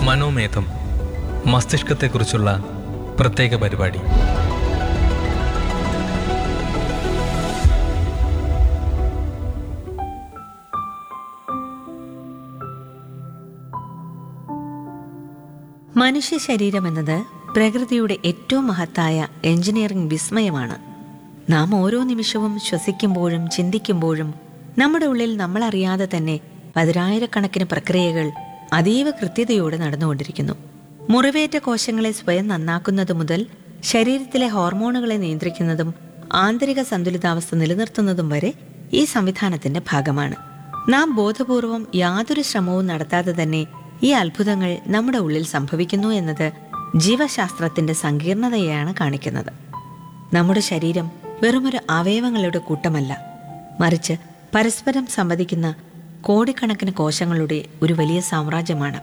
മനോമേധം മസ്തിഷ്കത്തെക്കുറിച്ചുള്ള പ്രത്യേക പരിപാടി മനുഷ്യ ശരീരം എന്നത് പ്രകൃതിയുടെ ഏറ്റവും മഹത്തായ എഞ്ചിനീയറിംഗ് വിസ്മയമാണ് നാം ഓരോ നിമിഷവും ശ്വസിക്കുമ്പോഴും ചിന്തിക്കുമ്പോഴും നമ്മുടെ ഉള്ളിൽ നമ്മളറിയാതെ തന്നെ പതിനായിരക്കണക്കിന് പ്രക്രിയകൾ അതീവ കൃത്യതയോടെ നടന്നുകൊണ്ടിരിക്കുന്നു മുറിവേറ്റ കോശങ്ങളെ സ്വയം നന്നാക്കുന്നത് മുതൽ ശരീരത്തിലെ ഹോർമോണുകളെ നിയന്ത്രിക്കുന്നതും ആന്തരിക സന്തുലിതാവസ്ഥ നിലനിർത്തുന്നതും വരെ ഈ സംവിധാനത്തിന്റെ ഭാഗമാണ് നാം ബോധപൂർവം യാതൊരു ശ്രമവും നടത്താതെ തന്നെ ഈ അത്ഭുതങ്ങൾ നമ്മുടെ ഉള്ളിൽ സംഭവിക്കുന്നു എന്നത് ജീവശാസ്ത്രത്തിന്റെ സങ്കീർണതയെയാണ് കാണിക്കുന്നത് നമ്മുടെ ശരീരം വെറുമൊരു അവയവങ്ങളുടെ കൂട്ടമല്ല മറിച്ച് പരസ്പരം സംവദിക്കുന്ന കോടിക്കണക്കിന് കോശങ്ങളുടെ ഒരു വലിയ സാമ്രാജ്യമാണ്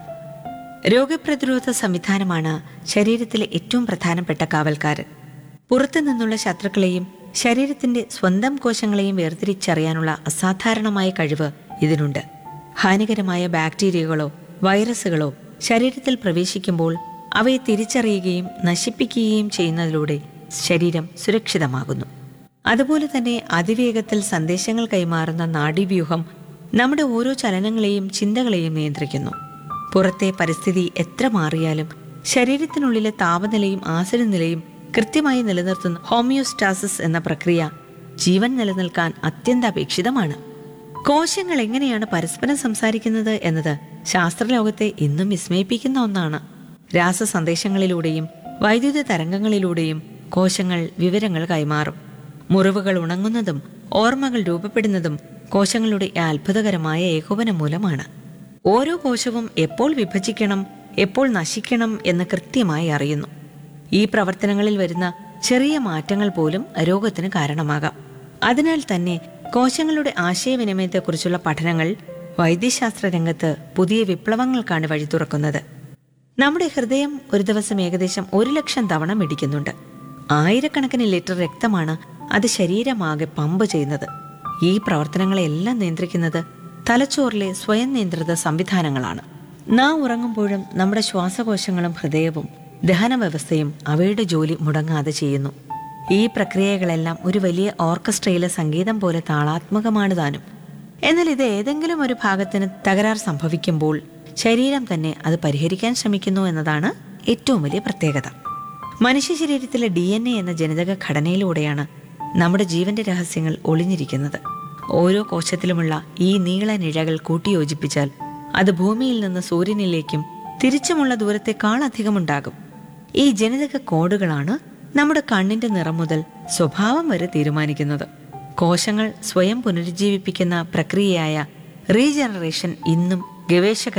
രോഗപ്രതിരോധ സംവിധാനമാണ് ശരീരത്തിലെ ഏറ്റവും പ്രധാനപ്പെട്ട കാവൽക്കാരൻ പുറത്തു നിന്നുള്ള ശത്രുക്കളെയും ശരീരത്തിന്റെ സ്വന്തം കോശങ്ങളെയും വേർതിരിച്ചറിയാനുള്ള അസാധാരണമായ കഴിവ് ഇതിനുണ്ട് ഹാനികരമായ ബാക്ടീരിയകളോ വൈറസുകളോ ശരീരത്തിൽ പ്രവേശിക്കുമ്പോൾ അവയെ തിരിച്ചറിയുകയും നശിപ്പിക്കുകയും ചെയ്യുന്നതിലൂടെ ശരീരം സുരക്ഷിതമാകുന്നു അതുപോലെ തന്നെ അതിവേഗത്തിൽ സന്ദേശങ്ങൾ കൈമാറുന്ന നാഡീവ്യൂഹം നമ്മുടെ ഓരോ ചലനങ്ങളെയും ചിന്തകളെയും നിയന്ത്രിക്കുന്നു പുറത്തെ പരിസ്ഥിതി എത്ര മാറിയാലും ശരീരത്തിനുള്ളിലെ താപനിലയും ആസനനിലയും കൃത്യമായി നിലനിർത്തുന്ന ഹോമിയോസ്റ്റാസിസ് എന്ന പ്രക്രിയ ജീവൻ നിലനിൽക്കാൻ അത്യന്താപേക്ഷിതമാണ് കോശങ്ങൾ എങ്ങനെയാണ് പരസ്പരം സംസാരിക്കുന്നത് എന്നത് ശാസ്ത്രലോകത്തെ ഇന്നും വിസ്മയിപ്പിക്കുന്ന ഒന്നാണ് രാസസന്ദേശങ്ങളിലൂടെയും വൈദ്യുത തരംഗങ്ങളിലൂടെയും കോശങ്ങൾ വിവരങ്ങൾ കൈമാറും മുറിവുകൾ ഉണങ്ങുന്നതും ഓർമ്മകൾ രൂപപ്പെടുന്നതും കോശങ്ങളുടെ ഈ അത്ഭുതകരമായ ഏകോപനം മൂലമാണ് ഓരോ കോശവും എപ്പോൾ വിഭജിക്കണം എപ്പോൾ നശിക്കണം എന്ന് കൃത്യമായി അറിയുന്നു ഈ പ്രവർത്തനങ്ങളിൽ വരുന്ന ചെറിയ മാറ്റങ്ങൾ പോലും രോഗത്തിന് കാരണമാകാം അതിനാൽ തന്നെ കോശങ്ങളുടെ ആശയവിനിമയത്തെക്കുറിച്ചുള്ള പഠനങ്ങൾ വൈദ്യശാസ്ത്ര രംഗത്ത് പുതിയ വിപ്ലവങ്ങൾക്കാണ് വഴി തുറക്കുന്നത് നമ്മുടെ ഹൃദയം ഒരു ദിവസം ഏകദേശം ഒരു ലക്ഷം തവണ മിടിക്കുന്നുണ്ട് ആയിരക്കണക്കിന് ലിറ്റർ രക്തമാണ് അത് ശരീരമാകെ പമ്പ് ചെയ്യുന്നത് ഈ പ്രവർത്തനങ്ങളെല്ലാം നിയന്ത്രിക്കുന്നത് തലച്ചോറിലെ സ്വയം നിയന്ത്രിത സംവിധാനങ്ങളാണ് നാം ഉറങ്ങുമ്പോഴും നമ്മുടെ ശ്വാസകോശങ്ങളും ഹൃദയവും ദഹന വ്യവസ്ഥയും അവയുടെ ജോലി മുടങ്ങാതെ ചെയ്യുന്നു ഈ പ്രക്രിയകളെല്ലാം ഒരു വലിയ ഓർക്കസ്ട്രയിലെ സംഗീതം പോലെ താളാത്മകമാണ് താനും എന്നാൽ ഇത് ഏതെങ്കിലും ഒരു ഭാഗത്തിന് തകരാർ സംഭവിക്കുമ്പോൾ ശരീരം തന്നെ അത് പരിഹരിക്കാൻ ശ്രമിക്കുന്നു എന്നതാണ് ഏറ്റവും വലിയ പ്രത്യേകത മനുഷ്യ ശരീരത്തിലെ ഡി എൻ എ എന്ന ജനിതക ഘടനയിലൂടെയാണ് നമ്മുടെ ജീവന്റെ രഹസ്യങ്ങൾ ഒളിഞ്ഞിരിക്കുന്നത് ഓരോ കോശത്തിലുമുള്ള ഈ നീളനിഴകൾ കൂട്ടിയോജിപ്പിച്ചാൽ അത് ഭൂമിയിൽ നിന്ന് സൂര്യനിലേക്കും തിരിച്ചുമുള്ള ദൂരത്തെക്കാൾ അധികമുണ്ടാകും ഈ ജനിതക കോഡുകളാണ് നമ്മുടെ കണ്ണിന്റെ നിറം മുതൽ സ്വഭാവം വരെ തീരുമാനിക്കുന്നത് കോശങ്ങൾ സ്വയം പുനരുജ്ജീവിപ്പിക്കുന്ന പ്രക്രിയയായ റീജനറേഷൻ ഇന്നും ഗവേഷകർ